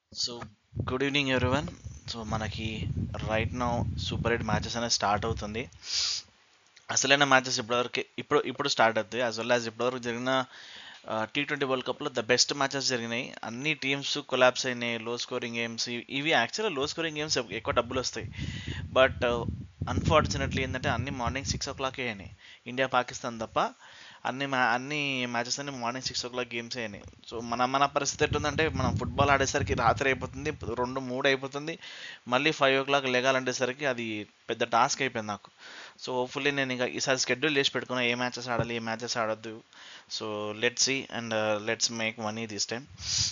so good evening everyone so మనకి right now super eight matches అనేది start అవుతుంది అసలైన మ్యాచెస్ ఇప్పటివరకు ఇప్పుడు ఇప్పుడు స్టార్ట్ అవుతాయి యాజ్ వెల్ యాజ్ ఇప్పటివరకు జరిగిన టీ ట్వంటీ వరల్డ్ కప్లో ద బెస్ట్ మ్యాచెస్ జరిగినాయి అన్ని టీమ్స్ కొలాబ్స్ అయినాయి లో స్కోరింగ్ గేమ్స్ ఇవి యాక్చువల్గా లో స్కోరింగ్ గేమ్స్ ఎక్కువ డబ్బులు వస్తాయి బట్ అన్ఫార్చునేట్లీ ఏంటంటే అన్ని మార్నింగ్ సిక్స్ ఓ క్లాక్ అయినాయి ఇండియా పాకిస్తాన్ తప్ప అన్ని మ్యా అన్ని మ్యాచెస్ అన్ని morning six o'clock games అయినాయి సో మన మన పరిస్థితి ఎట్లుందంటే మనం ఫుట్బాల్ ఆడేసరికి రాత్రి అయిపోతుంది రెండు మూడు అయిపోతుంది మళ్ళీ ఫైవ్ ఓ క్లాక్ లేగాలంటేసరికి అది పెద్ద టాస్క్ అయిపోయింది నాకు సో హోప్ఫుల్లీ నేను ఇంకా ఈసారి షెడ్యూల్ చేసి పెట్టుకున్నా ఏ మ్యాచెస్ ఆడాలి ఏ మ్యాచెస్ ఆడొద్దు so let's see and let's make money this time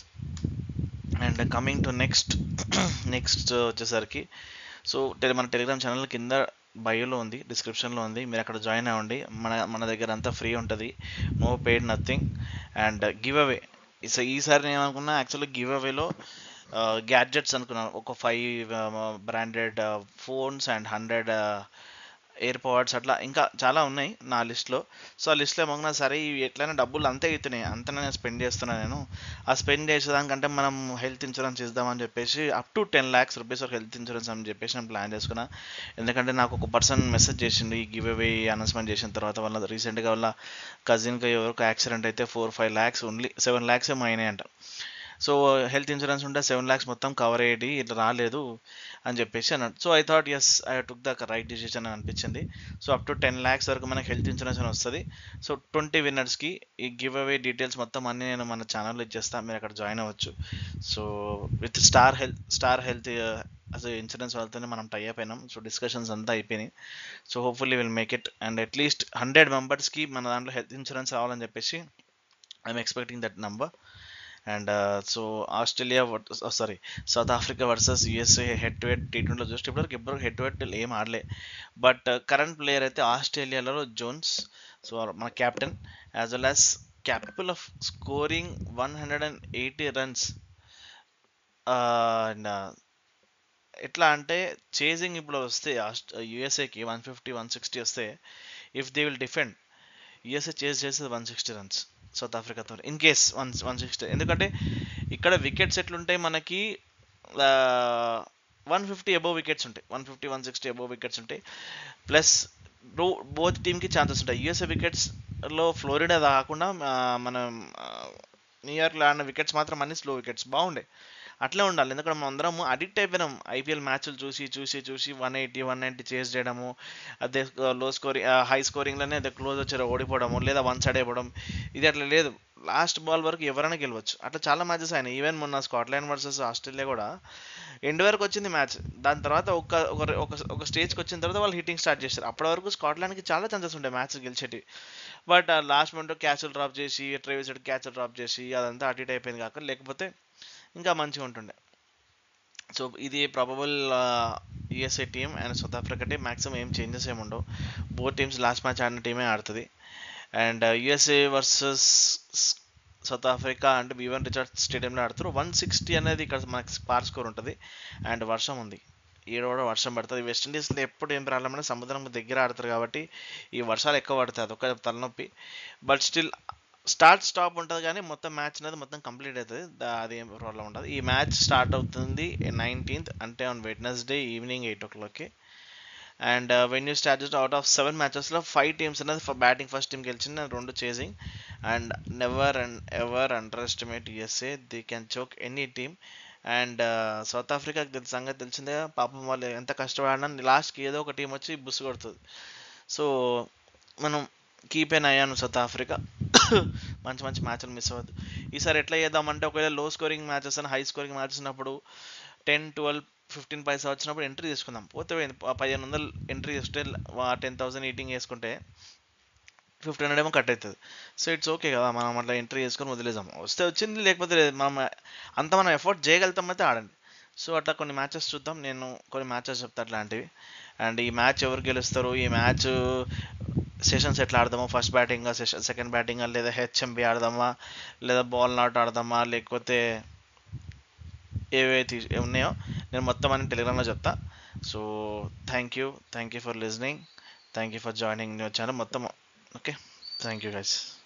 and coming to next next వచ్చేసరికి సో టెలి మన టెలిగ్రామ్ ఛానల్ కింద బయోలో ఉంది డిస్క్రిప్షన్లో ఉంది మీరు అక్కడ జాయిన్ అవ్వండి మన మన దగ్గర అంతా ఫ్రీ ఉంటుంది no paid nothing and giveaway ఈసారి నేను అనుకున్నా యాక్చువల్లీ గివ్ అవేలో గ్యాడ్జెట్స్ అనుకున్నాను ఒక five branded phones and hundred AirPods అట్లా ఇంకా చాలా ఉన్నాయి నా లిస్ట్లో సో ఆ లిస్ట్లో ఏమన్నా సరే ఇవి ఎట్లయినా డబ్బులు అంతే అవుతున్నాయి అంతనే నేను స్పెండ్ చేస్తున్నాను నేను ఆ స్పెండ్ చేసేదానికంటే మనం హెల్త్ ఇన్సూరెన్స్ ఇద్దామని చెప్పేసి up to ten lakhs rupees ఒక హెల్త్ ఇన్సూరెన్స్ అని చెప్పేసి నేను ప్లాన్ చేసుకున్నా ఎందుకంటే నాకు ఒక పర్సన్ మెసేజ్ చేసిండు ఈ గివ్ అవే అనౌన్స్మెంట్ చేసిన తర్వాత వాళ్ళ రీసెంట్గా వాళ్ళ కజిన్కి ఎవరికి యాక్సిడెంట్ అయితే four five lakhs only seven lakhs ఏమో అయినాయి అంట సో హెల్త్ ఇన్సూరెన్స్ ఉంటే సెవెన్ ల్యాక్స్ మొత్తం కవర్ అయ్యేది ఇట్లా రాలేదు అని చెప్పేసి అన్నాడు so I thought yes I took the right decision అని అనిపించింది so up to ten lakhs వరకు మనకి హెల్త్ ఇన్సూరెన్స్ అని వస్తుంది సో ట్వంటీ విన్నర్స్కి ఈ గివ్ అవే డీటెయిల్స్ మొత్తం అన్నీ నేను మన ఛానల్లో ఇచ్చేస్తాను మీరు అక్కడ జాయిన్ అవ్వచ్చు so with star health star health అసలు ఇన్సూరెన్స్ వాళ్ళతోనే మనం టై అయిపోయినాం సో డిస్కషన్స్ అంతా అయిపోయినాయి so hopefully will make it and at least hundred మెంబర్స్కి మన దాంట్లో హెల్త్ ఇన్సూరెన్స్ రావాలని చెప్పేసి I'm expecting that number and so Australia sorry South Africa versus USA head to head T ట్వంటీలో చూస్తే ఇప్పటివరకు ఎప్పటివరకు హెడ్ టు హెడ్ ఏం ఆడలే బట్ కరెంట్ ప్లేయర్ అయితే ఆస్ట్రేలియాలో జోన్స్ సో మన captain as well as capital of scoring one hundred and eighty runs and ఎట్లా అంటే chasing ఇప్పుడు వస్తే యుఎస్ఏకి వన్ ఫిఫ్టీ వన్ సిక్స్టీ వస్తే if they will defend USA chase చేసేది వన్ సిక్స్టీ రన్స్ సౌత్ ఆఫ్రికాతో in case one one sixty ఎందుకంటే ఇక్కడ వికెట్స్ ఎట్లుంటాయి మనకి వన్ ఫిఫ్టీ అబోవ్ వికెట్స్ ఉంటాయి one fifty one sixty above wickets ఉంటాయి ప్లస్ బో బోత్ టీమ్కి ఛాన్సెస్ ఉంటాయి యూఎస్ఏ వికెట్స్లో ఫ్లోరిడా కాకుండా మనం న్యూయార్క్లో ఆడిన వికెట్స్ మాత్రం అన్ని స్లో వికెట్స్ బాగుండే అట్లే ఉండాలి ఎందుకంటే మనం అందరం అడిక్ట్ అయిపోయినాం ఐపీఎల్ మ్యాచ్లు చూసి చూసి చూసి వన్ ఎయిటీ వన్ నైంటీ చేస్ చేయడము అదే లో స్కోరింగ్ హై స్కోరింగ్లోనే అదే క్లోజ్ వచ్చారు ఓడిపోవడము లేదా వన్ సైడ్ అయిపోవడం ఇది అట్లా లేదు లాస్ట్ బాల్ వరకు ఎవరైనా గెలవచ్చు అట్లా చాలా మ్యాచెస్ అయినాయి ఈవెన్ మొన్న స్కాట్లాండ్ వర్సెస్ ఆస్ట్రేలియా కూడా ఎండ్ వరకు వచ్చింది మ్యాచ్ దాని తర్వాత ఒక ఒక ఒక స్టేజ్కి వచ్చిన తర్వాత వాళ్ళు హిట్టింగ్ స్టార్ట్ చేశారు అప్పటి వరకు స్కాట్లాండ్కి చాలా ఛాన్సెస్ ఉంటాయి మ్యాచ్ గెలిచేటి బట్ లాస్ట్ మినిట్ క్యాచ్లు డ్రాప్ చేసి ట్రేవిస్ క్యాచ్లు డ్రాప్ చేసి అదంతా అటు ఇటు అయిపోయింది కాక లేకపోతే ఇంకా మంచిగా ఉంటుండే సో ఇది probable USA team and South Africa team maximum ఏం చేంజెస్ ఏమి ఉండవు బోత్ టీమ్స్ లాస్ట్ మ్యాచ్ ఆడిన టీమే ఆడుతుంది and USA versus South Africa అంటే వివన్ రిచార్డ్ స్టేడియంలో ఆడుతారు వన్ సిక్స్టీ అనేది ఇక్కడ మనకి స్పార్ స్కోర్ ఉంటుంది అండ్ వర్షం ఉంది ఈడ కూడా వర్షం పడుతుంది వెస్టిండీస్లో ఎప్పుడు ఏం ప్రాబ్లం అంటే సముద్రం దగ్గర ఆడతారు కాబట్టి ఈ వర్షాలు ఎక్కువ పడతాయి అదొక తలనొప్పి బట్ స్టిల్ స్టార్ట్ స్టాప్ ఉంటుంది కానీ మొత్తం మ్యాచ్ అనేది మొత్తం కంప్లీట్ అవుతుంది అది ఏం ప్రాబ్లం ఉండదు ఈ మ్యాచ్ స్టార్ట్ అవుతుంది నైన్టీన్త్ అంటే ఆన్ వెడ్నెస్డే ఈవినింగ్ ఎయిట్ ఓ క్లాక్కి and when you start out of seven మ్యాచెస్లో ఫైవ్ టీమ్స్ అనేది బ్యాటింగ్ ఫస్ట్ టీం గెలిచింది రెండు chasing and never and ever underestimate USA they can choke any team and South ఆఫ్రికాకి తెలిసి సంగతి తెలిసిందే పాపం వాళ్ళు ఎంత కష్టపడినా లాస్ట్కి ఏదో ఒక టీం వచ్చి బుస్ కొడుతుంది సో మనం కీప్ ఎన్ అయ్యాను సౌత్ ఆఫ్రికా మంచి మంచి మ్యాచ్లు మిస్ అవ్వద్దు ఈసారి ఎట్లా చేద్దామంటే ఒకవేళ లో స్కోరింగ్ మ్యాచెస్ అని హై స్కోరింగ్ మ్యాచెస్ ఉన్నప్పుడు టెన్ ట్వెల్వ్ ఫిఫ్టీన్ పైసా వచ్చినప్పుడు ఎంట్రీ తీసుకుందాం పోతే పదిహేను వందలు ఎంట్రీ చేస్తే టెన్ థౌసండ్ ఈటింగ్ వేసుకుంటే ఫిఫ్టీన్ హండ్రెడ్ ఏమో కట్ అవుతుంది సో ఇట్స్ ఓకే కదా మనం అట్లా ఎంట్రీ చేసుకొని వదిలేసాం వస్తే వచ్చింది లేకపోతే లేదు మనం అంత మనం ఎఫర్ట్ చేయగలుగుతాం అయితే ఆడండి సో అట్లా కొన్ని మ్యాచెస్ చూద్దాం నేను కొన్ని మ్యాచెస్ చెప్తా అట్లాంటివి అండ్ ఈ మ్యాచ్ ఎవరు గెలుస్తారు ఈ మ్యాచ్ సెషన్స్ ఎట్లా ఆడదామా first batting session second batting లేదా హెచ్ఎంబి ఆడదామా లేదా బాల్ నాట్ ఆడదామా లేకపోతే ఏవైతే ఉన్నాయో నేను మొత్తం అని టెలిగ్రామ్లో చెప్తా so thank you thank you for listening thank you for joining new channel మొత్తం ఓకే థ్యాంక్ యూ గైస్